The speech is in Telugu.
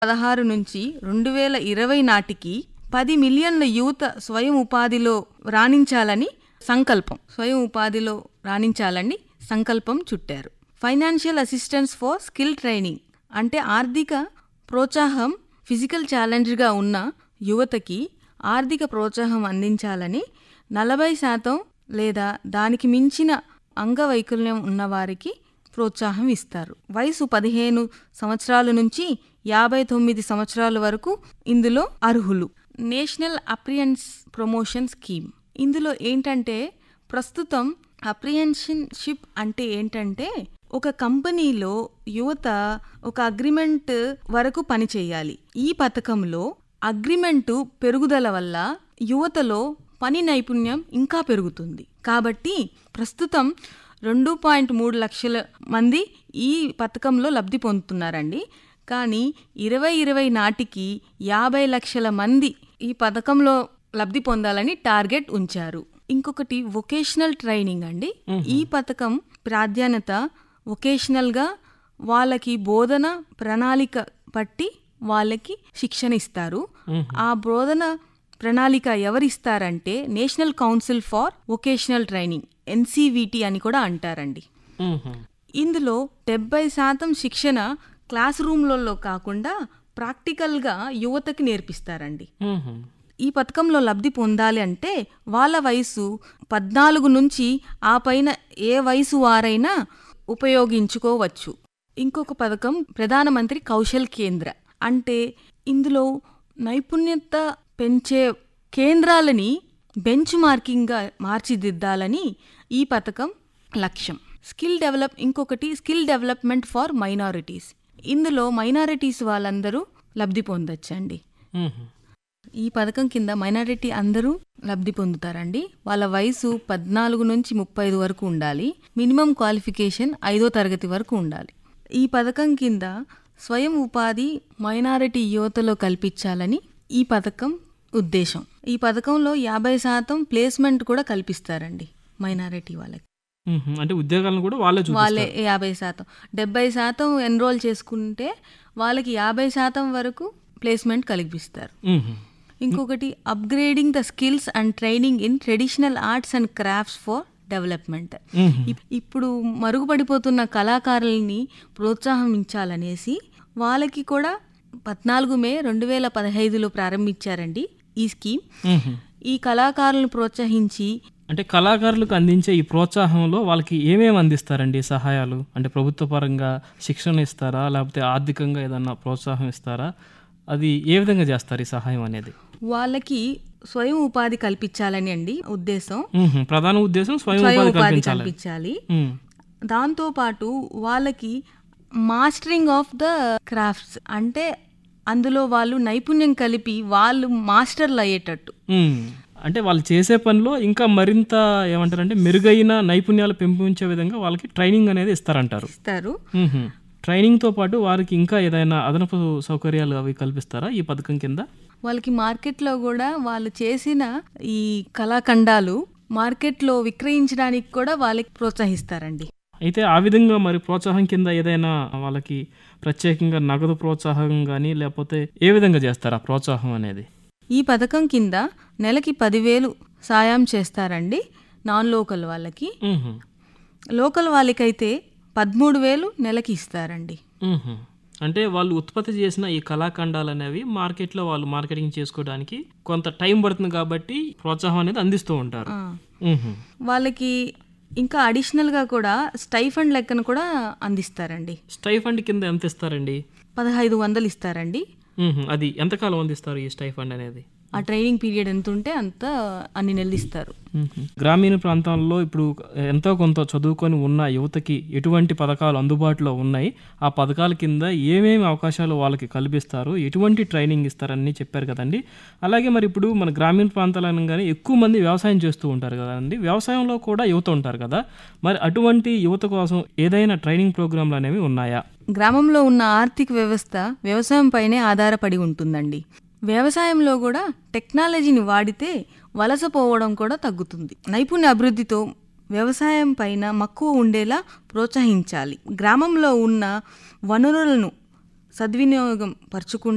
పదహారు నుంచి రెండు వేల ఇరవై నాటికి పది మిలియన్ల యువత స్వయం ఉపాధిలో రాణించాలని సంకల్పం స్వయం ఉపాధిలో రాణించాలని సంకల్పం చుట్టారు financial assistance for skill training అంటే ఆర్థిక ప్రోత్సాహం ఫిజికల్ ఛాలెంజ్గా ఉన్న యువతకి ఆర్థిక ప్రోత్సాహం అందించాలని నలభై శాతం లేదా దానికి మించిన అంగవైకల్యం ఉన్నవారికి ప్రోత్సాహం ఇస్తారు వయసు పదిహేను సంవత్సరాల నుంచి యాభై తొమ్మిది సంవత్సరాల వరకు ఇందులో అర్హులు నేషనల్ అప్రియన్స్ ప్రమోషన్ స్కీమ్ ఇందులో ఏంటంటే ప్రస్తుతం అప్రిహెన్షన్షిప్ అంటే ఏంటంటే ఒక కంపెనీలో యువత ఒక అగ్రిమెంట్ వరకు పని చేయాలి ఈ పథకంలో అగ్రిమెంటు పెరుగుదల వల్ల యువతలో పని నైపుణ్యం ఇంకా పెరుగుతుంది కాబట్టి ప్రస్తుతం రెండు పాయింట్ మూడు లక్షల మంది ఈ పథకంలో లబ్ధి పొందుతున్నారండి కానీ ఇరవై ఇరవై నాటికి యాభై లక్షల మంది ఈ పథకంలో లబ్ధి పొందాలని టార్గెట్ ఉంచారు ఇంకొకటి వొకేషనల్ ట్రైనింగ్ అండి ఈ పథకం ప్రాధాన్యత వొకేషనల్గా వాళ్ళకి బోధన ప్రణాళిక పట్టి వాళ్ళకి శిక్షణ ఇస్తారు ఆ బోధన ప్రణాళిక ఎవరిస్తారంటే national council for vocational training NCVT అని కూడా అంటారండి మ్మ్. ఇందులో డెబ్బై శాతం శిక్షణ క్లాస్ రూమ్లలో కాకుండా ప్రాక్టికల్గా యువతకి నేర్పిస్తారండి మ్మ్. ఈ పథకంలో లబ్ధి పొందాలి అంటే వాళ్ళ వయసు పద్నాలుగు నుంచి ఆ పైన ఏ వయసు వారైనా ఉపయోగించుకోవచ్చు ఇంకొక పథకం ప్రధానమంత్రి కౌశల్ కేంద్ర అంటే ఇందులో నైపుణ్యత పెంచే కేంద్రాలని బెంచ్ మార్కింగ్గా మార్చిదిద్దాలని ఈ పథకం లక్ష్యం స్కిల్ డెవలప్ ఇంకొకటి స్కిల్ డెవలప్మెంట్ ఫర్ మైనారిటీస్ ఇందులో మైనారిటీస్ వాళ్ళందరూ లబ్ధి పొందొచ్చండి మ్మ్. ఈ పథకం కింద మైనారిటీ అందరూ లబ్ధి పొందుతారండి వాళ్ళ వయసు పద్నాలుగు నుంచి ముప్పై ఐదు వరకు ఉండాలి మినిమం క్వాలిఫికేషన్ ఐదో తరగతి వరకు ఉండాలి ఈ పథకం కింద స్వయం ఉపాధి మైనారిటీ యువతలో కల్పించాలని ఈ పథకం ఉద్దేశం ఈ పథకంలో యాభై శాతం ప్లేస్మెంట్ కూడా కల్పిస్తారండి మైనారిటీ వాళ్ళకి మ్మ్. అంటే ఉద్యోగాలను కూడా వాళ్ళే చూపిస్తారు వాళ్ళే యాభై శాతం డెబ్బై శాతం ఎన్రోల్ చేసుకుంటే వాళ్ళకి యాభై శాతం వరకు ప్లేస్మెంట్ కల్పిస్తారు మ్మ్. ఇంకొకటి upgrading the skills and training in traditional arts and crafts for development మ్మ్. ఇప్- ఇప్పుడు మరుగుపడిపోతున్న కళాకారుల్ని ప్రోత్సాహించాలనేసి వాళ్ళకి కూడా పద్నాలుగు మే రెండు వేల పదహైదులో ప్రారంభించారండి ఈ స్కీమ్ మ్మ్. ఈ కళాకారులను ప్రోత్సహించి అంటే కళాకారులకు అందించే ఈ ప్రోత్సాహంలో వాళ్ళకి ఏమేమి అందిస్తారండి సహాయాలు అంటే ప్రభుత్వ పరంగా శిక్షణ ఇస్తారా లేకపోతే ఆర్థికంగా ఏదన్నా ప్రోత్సాహం ఇస్తారా అది ఏ విధంగా చేస్తారు ఈ సహాయం అనేది వాళ్ళకి స్వయం ఉపాధి కల్పించాలని అండి ఉద్దేశం మ్మ్. ప్రధాన ఉద్దేశం స్వయం స్వయం ఉపాధి ఉపాధి కల్పించాలి కల్పించాలి మ్మ్. దాంతోపాటు వాళ్ళకి మాస్టరింగ్ ఆఫ్ ద క్రాఫ్ట్స్ అంటే అందులో వాళ్ళు నైపుణ్యం కలిపి వాళ్ళు మాస్టర్లు అయ్యేటట్టు మ్మ్. అంటే వాళ్ళు చేసే పనిలో ఇంకా మరింత ఏమంటారంటే మెరుగైన నైపుణ్యాలు పెంపొందించే విధంగా వాళ్ళకి ట్రైనింగ్ అనేది ఇస్తారంటారు ఇస్తారు మ్మ్. ట్రైనింగ్తో పాటు వారికి ఇంకా ఏదైనా అదనపు సౌకర్యాలు అవి కల్పిస్తారా ఈ పథకం కింద వాళ్ళకి మార్కెట్లో కూడా వాళ్ళు చేసిన ఈ కళాఖండాలు మార్కెట్లో విక్రయించడానికి కూడా వాళ్ళకి ప్రోత్సహిస్తారండి అయితే ఆ విధంగా మరి ప్రోత్సాహం కింద ఏదైనా వాళ్ళకి ప్రత్యేకంగా నగదు ప్రోత్సాహం కానీ లేకపోతే ఏ విధంగా చేస్తారు ఆ ప్రోత్సాహం అనేది ఈ పథకం కింద నెలకి పదివేలు సాయం చేస్తారండి నాన్ లోకల్ వాళ్ళకి మ్మ్. లోకల్ వాళ్ళకైతే పదమూడు వేలు నెలకి ఇస్తారండి మ్మ్. అంటే వాళ్ళు ఉత్పత్తి చేసిన ఈ కళాఖండాలు అనేవి మార్కెట్లో వాళ్ళు మార్కెటింగ్ చేసుకోవడానికి కొంత టైం పడుతుంది కాబట్టి ప్రోత్సాహం అనేది అందిస్తూ ఉంటారు ఆ. మ్మ్. వాళ్ళకి ఇంకా అడిషనల్గా కూడా స్టైఫండ్ లెక్కన కూడా అందిస్తారండి స్టైఫండ్ కింద ఎంత ఇస్తారండి పదహైదు వందలు ఇస్తారండి మ్మ్. అది ఎంతకాలం అందిస్తారు ఈ స్టైఫండ్ అనేది ఆ ట్రైనింగ్ పీరియడ్ ఎంత ఉంటే అంత అన్ని నెలలు ఇస్తారు మ్మ్. గ్రామీణ ప్రాంతాల్లో ఇప్పుడు ఎంతో కొంత చదువుకొని ఉన్న యువతకి ఎటువంటి పథకాలు అందుబాటులో ఉన్నాయి ఆ పథకాల కింద ఏమేమి అవకాశాలు వాళ్ళకి కల్పిస్తారు ఎటువంటి ట్రైనింగ్ ఇస్తారని చెప్పారు కదండి అలాగే మరి ఇప్పుడు మన గ్రామీణ ప్రాంతాలను కానీ ఎక్కువ మంది వ్యవసాయం చేస్తూ ఉంటారు కదండి వ్యవసాయంలో కూడా యువత ఉంటారు కదా మరి అటువంటి యువత కోసం ఏదైనా ట్రైనింగ్ ప్రోగ్రాంలు అనేవి ఉన్నాయా గ్రామంలో ఉన్న ఆర్థిక వ్యవస్థ వ్యవసాయం పైనే ఆధారపడి ఉంటుందండి వ్యవసాయంలో కూడా టెక్నాలజీని వాడితే వలసపోవడం కూడా తగ్గుతుంది నైపుణ్య అభివృద్ధితో వ్యవసాయం పైన మక్కువ ఉండేలా ప్రోత్సహించాలి గ్రామంలో ఉన్న వనరులను సద్వినియోగం పరుచుకుంటే